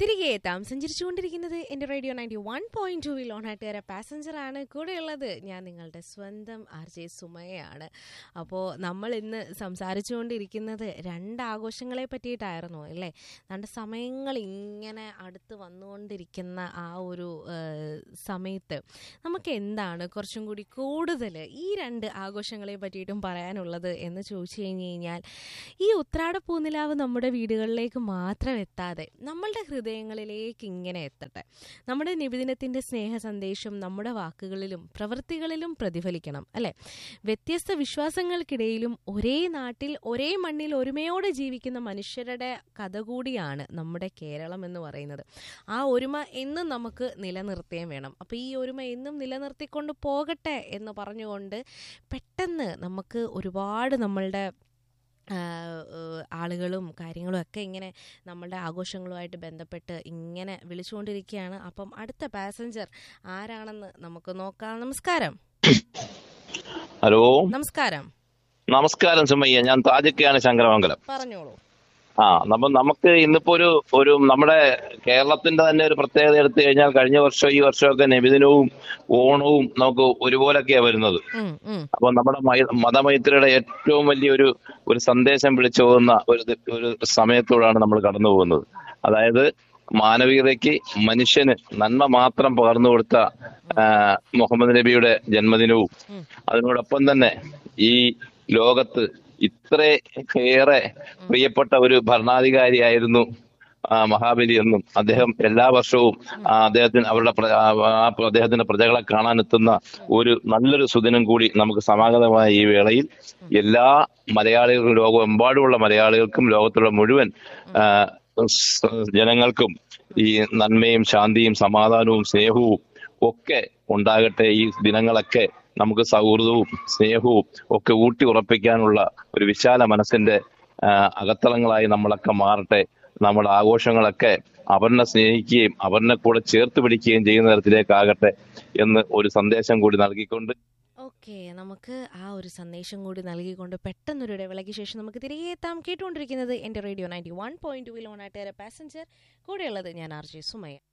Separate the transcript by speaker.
Speaker 1: തിരികെ എത്താം സഞ്ചരിച്ചുകൊണ്ടിരിക്കുന്നത് എൻ്റെ റേഡിയോ നയൻറ്റി വൺ പോയിന്റ് ടൂവിൽ ഓണാട്ടുകാര പാസഞ്ചറാണ് കൂടെയുള്ളത് ഞാൻ നിങ്ങളുടെ സ്വന്തം ആർ ജെ സുമയാണ് അപ്പോൾ നമ്മൾ ഇന്ന് സംസാരിച്ചുകൊണ്ടിരിക്കുന്നത് രണ്ട് ആഘോഷങ്ങളെ പറ്റിയിട്ടായിരുന്നു അല്ലേ നമ്മുടെ സമയങ്ങൾ ഇങ്ങനെ അടുത്ത് വന്നുകൊണ്ടിരിക്കുന്ന ആ ഒരു ആ, സമയത്ത് നമുക്ക് എന്താണ് കുറച്ചും കൂടി കൂടുതൽ ഈ രണ്ട് ആഘോഷങ്ങളെ പറ്റിയിട്ടും പറയാനുള്ളത് എന്ന് ചോദിച്ചു കഴിഞ്ഞ് കഴിഞ്ഞാൽ ഈ ഉത്രാട പൂനിലാവ് നമ്മുടെ വീടുകളിലേക്ക് മാത്രം എത്താതെ നമ്മളുടെ ഹൃദയങ്ങളിലേക്ക് ഇങ്ങനെ എത്തട്ടെ നമ്മുടെ നിബിദിനത്തിൻ്റെ സ്നേഹ സന്ദേശം നമ്മുടെ വാക്കുകളിലും പ്രവൃത്തികളിലും പ്രതിഫലിക്കണം അല്ലെ വ്യത്യസ്ത വിശ്വാസങ്ങൾക്കിടയിലും ഒരേ നാട്ടിൽ ഒരേ മണ്ണിൽ ഒരുമയോടെ ജീവിക്കുന്ന മനുഷ്യരുടെ കഥ കൂടിയാണ് നമ്മുടെ കേരളം എന്ന് പറയുന്നത് ആ ഒരുമ എന്നും നമുക്ക് നിലനിർത്തുകയും വേണം അപ്പോൾ ഈ ഒരുമ എന്നും നിലനിർത്തിക്കൊണ്ട് പോകട്ടെ എന്ന് പറഞ്ഞുകൊണ്ട് പെട്ടെന്ന് നമുക്ക് ഒരുപാട് നമ്മളുടെ ആ, ഏഹ്, ആളുകളും കാര്യങ്ങളും ഒക്കെ ഇങ്ങനെ നമ്മളുടെ ആഘോഷങ്ങളുമായിട്ട് ബന്ധപ്പെട്ട് ഇങ്ങനെ വിളിച്ചുകൊണ്ടിരിക്കുകയാണ് അപ്പം അടുത്ത പാസഞ്ചർ ആരാണെന്ന് നമുക്ക് നോക്കാം നമസ്കാരം
Speaker 2: ഹലോ
Speaker 1: നമസ്കാരം
Speaker 2: നമസ്കാരം സുമയ്യ ഞാൻ താജക്കയാണ് ശങ്കരമംഗലം
Speaker 1: പറഞ്ഞോളൂ
Speaker 2: ആ അപ്പം നമുക്ക് ഇന്നിപ്പോ ഒരു ഒരു നമ്മുടെ കേരളത്തിന്റെ തന്നെ ഒരു പ്രത്യേകത എടുത്തു കഴിഞ്ഞാൽ കഴിഞ്ഞ വർഷം ഈ വർഷമൊക്കെ നബിദിനവും ഓണവും നമുക്ക് ഒരുപോലൊക്കെയാ വരുന്നത്
Speaker 1: ഉം, ഉം,
Speaker 2: അപ്പൊ നമ്മുടെ മയ- മതമൈത്രിയുടെ ഏറ്റവും വലിയൊരു ഒരു സന്ദേശം വിളിച്ചു പോകുന്ന ഒരു ദി- ഒരു സമയത്തോടാണ് നമ്മൾ കടന്നു പോകുന്നത് അതായത് മാനവികതയ്ക്ക് മനുഷ്യന് നന്മ മാത്രം പകർന്നു കൊടുത്ത ആ, മുഹമ്മദ് നബിയുടെ ജന്മദിനവും
Speaker 1: ഉം.
Speaker 2: അതിനോടൊപ്പം തന്നെ ഈ ലോകത്ത് ഇത്രയേറെ പ്രിയപ്പെട്ട ഒരു ഭരണാധികാരിയായിരുന്നു ആ, മഹാബലി എന്നും അദ്ദേഹം എല്ലാ വർഷവും ആ, അദ്ദേഹത്തിന് അവരുടെ പ്ര- ആ, ആ അദ്ദേഹത്തിന്റെ പ്രജകളെ കാണാനെത്തുന്ന ഒരു നല്ലൊരു സുദിനം കൂടി നമുക്ക് സമാഗതമായ ഈ വേളയിൽ എല്ലാ മലയാളികൾക്കും ലോകമെമ്പാടുമുള്ള മലയാളികൾക്കും ലോകത്തുള്ള മുഴുവൻ ആ, സ് ജനങ്ങൾക്കും ഈ നന്മയും ശാന്തിയും സമാധാനവും സ്നേഹവും ഒക്കെ ഉണ്ടാകട്ടെ ഈ ദിനങ്ങളൊക്കെ നമുക്ക് സൗഹൃദവും സ്നേഹവും ഒക്കെ ഊട്ടി ഉറപ്പിക്കാനുള്ള ഒരു വിശാല മനസ്സിന്റെ ആ, അകത്തളങ്ങളായി നമ്മളൊക്കെ മാറട്ടെ നമ്മുടെ ആഘോഷങ്ങളൊക്കെ അവരിനെ സ്നേഹിക്കുകയും അവരിനെ കൂടെ ചേർത്ത് പിടിക്കുകയും ചെയ്യുന്ന തരത്തിലേക്കാകട്ടെ എന്ന് ഒരു സന്ദേശം കൂടി നൽകിക്കൊണ്ട്
Speaker 1: ഓക്കെ നമുക്ക് ആ ഒരു സന്ദേശം കൂടി നൽകിക്കൊണ്ട് പെട്ടെന്നൊരു ഇടവേളയ്ക്ക് ശേഷം നമുക്ക് തിരികെ എത്താം കേട്ടുകൊണ്ടിരിക്കുന്നത് എൻ്റെ റേഡിയോ നയൻറ്റി വൺ പോയിന്റ് ടൂവിൽ ഓണാട്ടുകാര പാസഞ്ചർ കൂടെയുള്ളത് ഞാൻ ആർ ജെ സുമയ